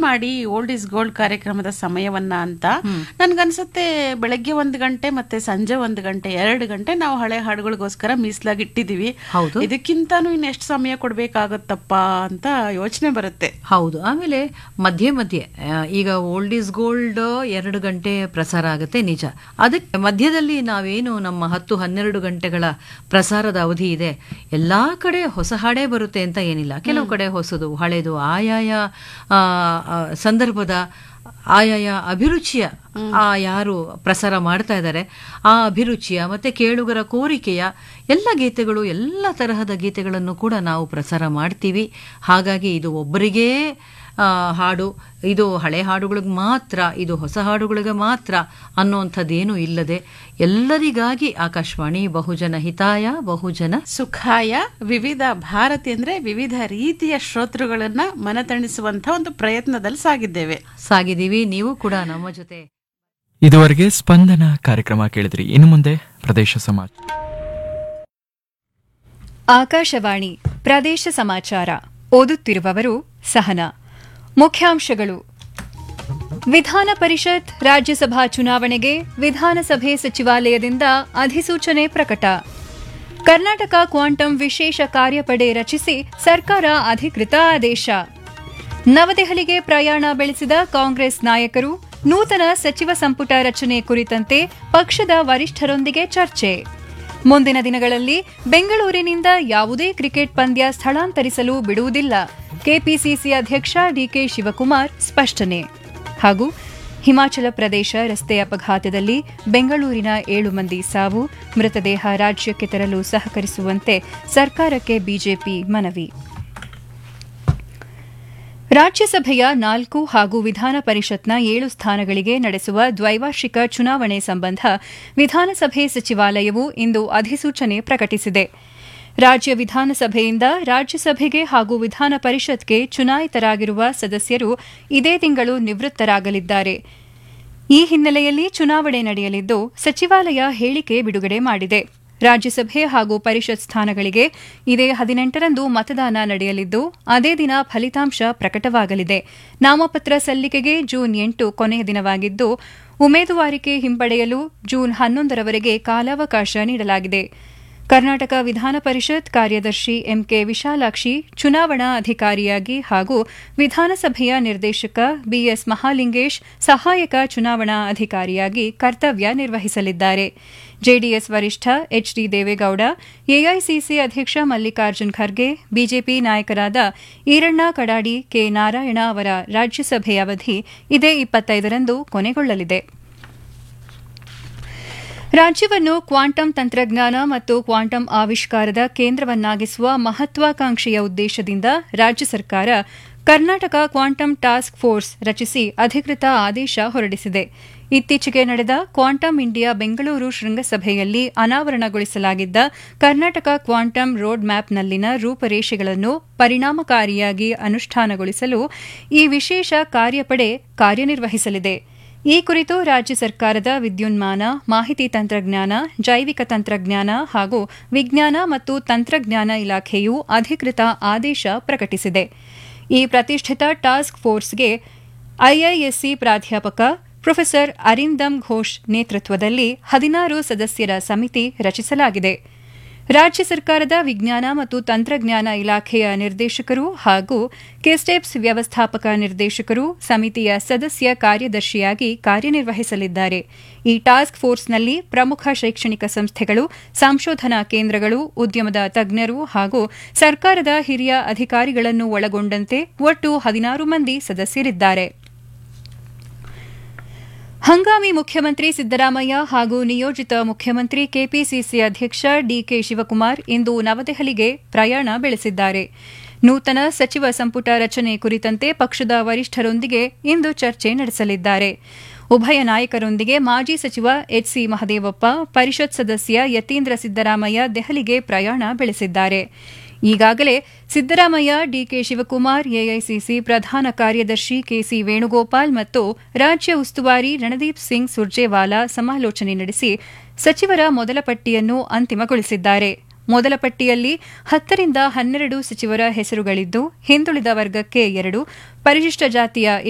ಮಾಡಿ old is gold ಕಾರ್ಯಕ್ರಮದ ಸಮಯವನ್ನ ಅಂತ ನನ್ಗನ್ಸುತ್ತೆ ಬೆಳಗ್ಗೆ ಒಂದು ಗಂಟೆ ಮತ್ತೆ ಸಂಜೆ ಒಂದು ಗಂಟೆ ಎರಡು ಗಂಟೆ ನಾವು ಹಳೆ ಹಾಡುಗಳಿಗೋಸ್ಕರ ಮೀಸಲಾಗಿ ಇಟ್ಟಿದೀವಿ ಹೌದು. ಇದಕ್ಕಿಂತಾನು ಇನ್ನೆಷ್ಟು ಸಮಯ ಕೊಡ್ಬೇಕಾಗತ್ತಪ್ಪ ಅಂತ ಯೋಚನೆ ಬರುತ್ತೆ ಹೌದು ಆಮೇಲೆ ಮಧ್ಯೆ ಮಧ್ಯೆ ಆ, ಈಗ ಓಲ್ಡ್ ಈಸ್ ಗೋಲ್ಡ್ ಎರಡು ಗಂಟೆ ಪ್ರಸಾರ ಆಗುತ್ತೆ ನಿಜ ಅದಕ್ಕೆ ಮಧ್ಯದಲ್ಲಿ ನಾವೇನು ನಮ್ಮ ಹತ್ತು ಹನ್ನೆರಡು ಗಂಟೆಗಳ ಪ್ರಸಾರದ ಅವಧಿ ಇದೆ ಎಲ್ಲಾ ಕಡೆ ಹೊಸ ಹಾಡೇ ಬರುತ್ತೆ ಅಂತ ಏನಿಲ್ಲ ಕೆಲವು ಕಡೆ ಹೊಸದು ಹಳೆದು ಆಯಾಯ ಆ, ಆ, ಸಂದರ್ಭದ ಆಯಾಯ ಅಭಿರುಚಿಯ ಆ ಯಾರು ಪ್ರಸಾರ ಮಾಡ್ತಾ ಇದ್ದಾರೆ ಆ ಅಭಿರುಚಿಯ ಮತ್ತೆ ಕೇಳುಗರ ಕೋರಿಕೆಯ ಎಲ್ಲ ಗೀತೆಗಳು ಎಲ್ಲ ತರಹದ ಗೀತೆಗಳನ್ನು ಕೂಡ ನಾವು ಪ್ರಸಾರ ಮಾಡ್ತೀವಿ ಹಾಗಾಗಿ ಇದು ಒಬ್ಬರಿಗೇ ಆ, ಹಾಡು ಇದು ಹಳೆ ಹಾಡುಗಳಿಗೆ ಮಾತ್ರ ಇದು ಹೊಸ ಹಾಡುಗಳಿಗೆ ಮಾತ್ರ ಅನ್ನುವಂಥದ್ದೇನೂ ಇಲ್ಲದೆ ಎಲ್ಲರಿಗಾಗಿ ಆಕಾಶವಾಣಿ ಬಹುಜನ ಹಿತಾಯ ಬಹುಜನ ಸುಖಾಯ ವಿವಿಧ ಭಾರತಿ ಅಂದ್ರೆ ವಿವಿಧ ರೀತಿಯ ಶ್ರೋತೃಗಳನ್ನ ಮನತಣಿಸುವಂತ ಒಂದು ಪ್ರಯತ್ನದಲ್ಲಿ ಸಾಗಿದ್ದೇವೆ ಸಾಗಿದ್ದೀವಿ ನೀವು ಕೂಡ ನಮ್ಮ ಜೊತೆ ಇದುವರೆಗೆ ಸ್ಪಂದನ ಕಾರ್ಯಕ್ರಮ ಕೇಳಿದ್ರಿ ಇನ್ನು ಮುಂದೆ ಪ್ರದೇಶ ಸಮಾಚಾರ ಆಕಾಶವಾಣಿ ಪ್ರದೇಶ ಸಮಾಚಾರ ಓದುತ್ತಿರುವವರು ಸಹನಾ ಮುಖ್ಯಾಂಶಗಳು ವಿಧಾನ ಪರಿಷತ್ ರಾಜ್ಯಸಭಾ ಚುನಾವಣೆಗೆ ವಿಧಾನಸಭೆ ಸಚಿವಾಲಯದಿಂದ ಅಧಿಸೂಚನೆ ಪ್ರಕಟ ಕರ್ನಾಟಕ ಕ್ವಾಂಟಮ್ ವಿಶೇಷ ಕಾರ್ಯಪಡೆ ರಚಿಸಿ ಸರ್ಕಾರ ಅಧಿಕೃತ ಆದೇಶ ನವದೆಹಲಿಗೆ ಪ್ರಯಾಣ ಬೆಳೆಸಿದ ಕಾಂಗ್ರೆಸ್ ನಾಯಕರು ನೂತನ ಸಚಿವ ಸಂಪುಟ ರಚನೆ ಕುರಿತಂತೆ ಪಕ್ಷದ ವರಿಷ್ಠರೊಂದಿಗೆ ಚರ್ಚೆ ಮುಂದಿನ ದಿನಗಳಲ್ಲಿ ಬೆಂಗಳೂರಿನಿಂದ ಯಾವುದೇ ಕ್ರಿಕೆಟ್ ಪಂದ್ಯ ಸ್ಥಳಾಂತರಿಸಲು ಬಿಡುವುದಿಲ್ಲ ಕೆಪಿಸಿಸಿ ಅಧ್ಯಕ್ಷ ಡಿಕೆ ಶಿವಕುಮಾರ್ ಸ್ಪಷ್ಟನೆ ಹಾಗೂ ಹಿಮಾಚಲ ಪ್ರದೇಶ ರಸ್ತೆ ಅಪಘಾತದಲ್ಲಿ ಬೆಂಗಳೂರಿನ ಏಳು ಮಂದಿ ಸಾವು ಮೃತದೇಹ ರಾಜ್ಯಕ್ಕೆ ತರಲು ಸಹಕರಿಸುವಂತೆ ಸರ್ಕಾರಕ್ಕೆ ಬಿಜೆಪಿ ಮನವಿ ರಾಜ್ಯಸಭೆಯ ನಾಲ್ಕು ಹಾಗೂ ವಿಧಾನ ಪರಿಷತ್ನ ಏಳು ಸ್ಥಾನಗಳಿಗೆ ನಡೆಸುವ ದ್ವೈವಾರ್ಷಿಕ ಚುನಾವಣೆ ಸಂಬಂಧ ವಿಧಾನಸಭೆ ಸಚಿವಾಲಯವು ಇಂದು ಅಧಿಸೂಚನೆ ಪ್ರಕಟಿಸಿದೆ ರಾಜ್ಯ ವಿಧಾನಸಭೆಯಿಂದ ರಾಜ್ಯಸಭೆಗೆ ಹಾಗೂ ವಿಧಾನ ಪರಿಷತ್ಗೆ ಚುನಾಯಿತರಾಗಿರುವ ಸದಸ್ಯರು ಇದೇ ತಿಂಗಳು ನಿವೃತ್ತರಾಗಲಿದ್ದಾರೆ ಈ ಹಿನ್ನೆಲೆಯಲ್ಲಿ ಚುನಾವಣೆ ನಡೆಯಲಿದ್ದು ಸಚಿವಾಲಯ ಹೇಳಿಕೆ ಬಿಡುಗಡೆ ಮಾಡಿದೆ ರಾಜ್ಯಸಭೆ ಹಾಗೂ ಪರಿಷತ್ ಸ್ಥಾನಗಳಿಗೆ ಇದೇ ಹದಿನೆಂಟರಂದು ಮತದಾನ ನಡೆಯಲಿದ್ದು ಅದೇ ದಿನ ಫಲಿತಾಂಶ ಪ್ರಕಟವಾಗಲಿದೆ ನಾಮಪತ್ರ ಸಲ್ಲಿಕೆಗೆ ಜೂನ್ ಎಂಟು ಕೊನೆಯ ದಿನವಾಗಿದ್ದು ಉಮೇದುವಾರಿಕೆ ಹಿಂಪಡೆಯಲು ಜೂನ್ ಹನ್ನೊಂದರವರೆಗೆ ಕಾಲಾವಕಾಶ ನೀಡಲಾಗಿದೆ ಕರ್ನಾಟಕ ವಿಧಾನ ಪರಿಷತ್ ಕಾರ್ಯದರ್ಶಿ ಎಂಕೆ ವಿಶಾಲಾಕ್ಷಿ ಚುನಾವಣಾ ಅಧಿಕಾರಿಯಾಗಿ ಹಾಗೂ ವಿಧಾನಸಭೆಯ ನಿರ್ದೇಶಕ ಬಿಎಸ್ ಮಹಾಲಿಂಗೇಶ್ ಸಹಾಯಕ ಚುನಾವಣಾ ಅಧಿಕಾರಿಯಾಗಿ ಕರ್ತವ್ಯ ನಿರ್ವಹಿಸಲಿದ್ದಾರೆ ಜೆಡಿಎಸ್ ವರಿಷ್ಠ ಎಚ್ಡಿ ದೇವೇಗೌಡ ಎಐಸಿಸಿ ಅಧ್ಯಕ್ಷ ಮಲ್ಲಿಕಾರ್ಜುನ್ ಖರ್ಗೆ ಬಿಜೆಪಿ ನಾಯಕರಾದ ಈರಣ್ಣ ಕಡಾಡಿ ಕೆ ನಾರಾಯಣ ಅವರ ರಾಜ್ಯಸಭೆಯ ಅವಧಿ ಇದೇ ಇಪ್ಪತ್ತೈದರಂದು ಕೊನೆಗೊಳ್ಳಲಿದೆ ರಾಜ್ಯವನ್ನು ಕ್ವಾಂಟಮ್ ತಂತ್ರಜ್ಞಾನ ಮತ್ತು ಕ್ವಾಂಟಮ್ ಆವಿಷ್ಕಾರದ ಕೇಂದ್ರವನ್ನಾಗಿಸುವ ಮಹತ್ವಾಕಾಂಕ್ಷೆಯ ಉದ್ದೇಶದಿಂದ ರಾಜ್ಯ ಸರ್ಕಾರ ಕರ್ನಾಟಕ ಕ್ವಾಂಟಮ್ ಟಾಸ್ಕ್ ಫೋರ್ಸ್ ರಚಿಸಿ ಅಧಿಕೃತ ಆದೇಶ ಹೊರಡಿಸಿದೆ ಇತ್ತೀಚೆಗೆ ನಡೆದ ಕ್ವಾಂಟಮ್ ಇಂಡಿಯಾ ಬೆಂಗಳೂರು ಶೃಂಗಸಭೆಯಲ್ಲಿ ಅನಾವರಣಗೊಳಿಸಲಾಗಿದ್ದ ಕರ್ನಾಟಕ ಕ್ವಾಂಟಮ್ ರೋಡ್ ಮ್ಯಾಪ್ನಲ್ಲಿನ ರೂಪರೇಷೆಗಳನ್ನು ಪರಿಣಾಮಕಾರಿಯಾಗಿ ಅನುಷ್ಠಾನಗೊಳಿಸಲು ಈ ವಿಶೇಷ ಕಾರ್ಯಪಡೆ ಕಾರ್ಯನಿರ್ವಹಿಸಲಿದೆ ಈ ಕುರಿತು ರಾಜ್ಯ ಸರ್ಕಾರದ ವಿದ್ಯುನ್ಮಾನ ಮಾಹಿತಿ ತಂತ್ರಜ್ಞಾನ ಜೈವಿಕ ತಂತ್ರಜ್ಞಾನ ಹಾಗೂ ವಿಜ್ಞಾನ ಮತ್ತು ತಂತ್ರಜ್ಞಾನ ಇಲಾಖೆಯು ಅಧಿಕೃತ ಆದೇಶ ಪ್ರಕಟಿಸಿದೆ ಈ ಪ್ರತಿಷ್ಠಿತ ಟಾಸ್ಕ್ ಫೋರ್ಸ್ಗೆ ಐಐಎಸ್ಸಿ ಪ್ರಾಧ್ಯಾಪಕ ಪ್ರೊಫೆಸರ್ ಅರಿಂದಮ್ ಘೋಷ್ ನೇತೃತ್ವದಲ್ಲಿ ಹದಿನಾರು ಸದಸ್ಯರ ಸಮಿತಿ ರಚಿಸಲಾಗಿದೆ ರಾಜ್ಯ ಸರ್ಕಾರದ ವಿಜ್ಞಾನ ಮತ್ತು ತಂತ್ರಜ್ಞಾನ ಇಲಾಖೆಯ ನಿರ್ದೇಶಕರು ಹಾಗೂ ಕೆಸ್ಟೆಪ್ಸ್ ವ್ಯವಸ್ಥಾಪಕ ನಿರ್ದೇಶಕರು ಸಮಿತಿಯ ಸದಸ್ಯ ಕಾರ್ಯದರ್ಶಿಯಾಗಿ ಕಾರ್ಯನಿರ್ವಹಿಸಲಿದ್ದಾರೆ ಈ ಟಾಸ್ಕ್ ಫೋರ್ಸ್ನಲ್ಲಿ ಪ್ರಮುಖ ಶೈಕ್ಷಣಿಕ ಸಂಸ್ಥೆಗಳು ಸಂಶೋಧನಾ ಕೇಂದ್ರಗಳು ಉದ್ಯಮದ ತಜ್ಞರು ಹಾಗೂ ಸರ್ಕಾರದ ಹಿರಿಯ ಅಧಿಕಾರಿಗಳನ್ನು ಒಳಗೊಂಡಂತೆ ಒಟ್ಟು ಹದಿನಾರು ಮಂದಿ ಸದಸ್ಯರಿದ್ದಾರೆ ಹಂಗಾಮಿ ಮುಖ್ಯಮಂತ್ರಿ ಸಿದ್ದರಾಮಯ್ಯ ಹಾಗೂ ನಿಯೋಜಿತ ಮುಖ್ಯಮಂತ್ರಿ ಕೆಪಿಸಿಸಿ ಅಧ್ಯಕ್ಷ ಡಿಕೆ ಶಿವಕುಮಾರ್ ಇಂದು ನವದೆಹಲಿಗೆ ಪ್ರಯಾಣ ಬೆಳೆಸಿದ್ದಾರೆ ನೂತನ ಸಚಿವ ಸಂಪುಟ ರಚನೆ ಕುರಿತಂತೆ ಪಕ್ಷದ ವರಿಷ್ಠರೊಂದಿಗೆ ಇಂದು ಚರ್ಚೆ ನಡೆಸಲಿದ್ದಾರೆ ಉಭಯ ನಾಯಕರೊಂದಿಗೆ ಮಾಜಿ ಸಚಿವ ಎಚ್ಸಿ ಮಹದೇವಪ್ಪ ಪರಿಷತ್ ಸದಸ್ಯ ಯತೀಂದ್ರ ಸಿದ್ದರಾಮಯ್ಯ ದೆಹಲಿಗೆ ಪ್ರಯಾಣ ಬೆಳೆಸಿದ್ದಾರೆ ಈಗಾಗಲೇ ಸಿದ್ದರಾಮಯ್ಯ ಡಿಕೆ ಶಿವಕುಮಾರ್ ಎಐಸಿಸಿ ಪ್ರಧಾನ ಕಾರ್ಯದರ್ಶಿ ಕೆಸಿ ವೇಣುಗೋಪಾಲ್ ಮತ್ತು ರಾಜ್ಯ ಉಸ್ತುವಾರಿ ರಣದೀಪ್ ಸಿಂಗ್ ಸುರ್ಜೇವಾಲಾ ಸಮಾಲೋಚನೆ ನಡೆಸಿ ಸಚಿವರ ಮೊದಲ ಪಟ್ಟಿಯನ್ನು ಅಂತಿಮಗೊಳಿಸಿದ್ದಾರೆ ಮೊದಲ ಪಟ್ಟಿಯಲ್ಲಿ ಹತ್ತರಿಂದ ಹನ್ನೆರಡು ಸಚಿವರ ಹೆಸರುಗಳಿದ್ದು ಹಿಂದುಳಿದ ವರ್ಗಕ್ಕೆ ಎರಡು ಪರಿಶಿಷ್ಟ ಜಾತಿಯ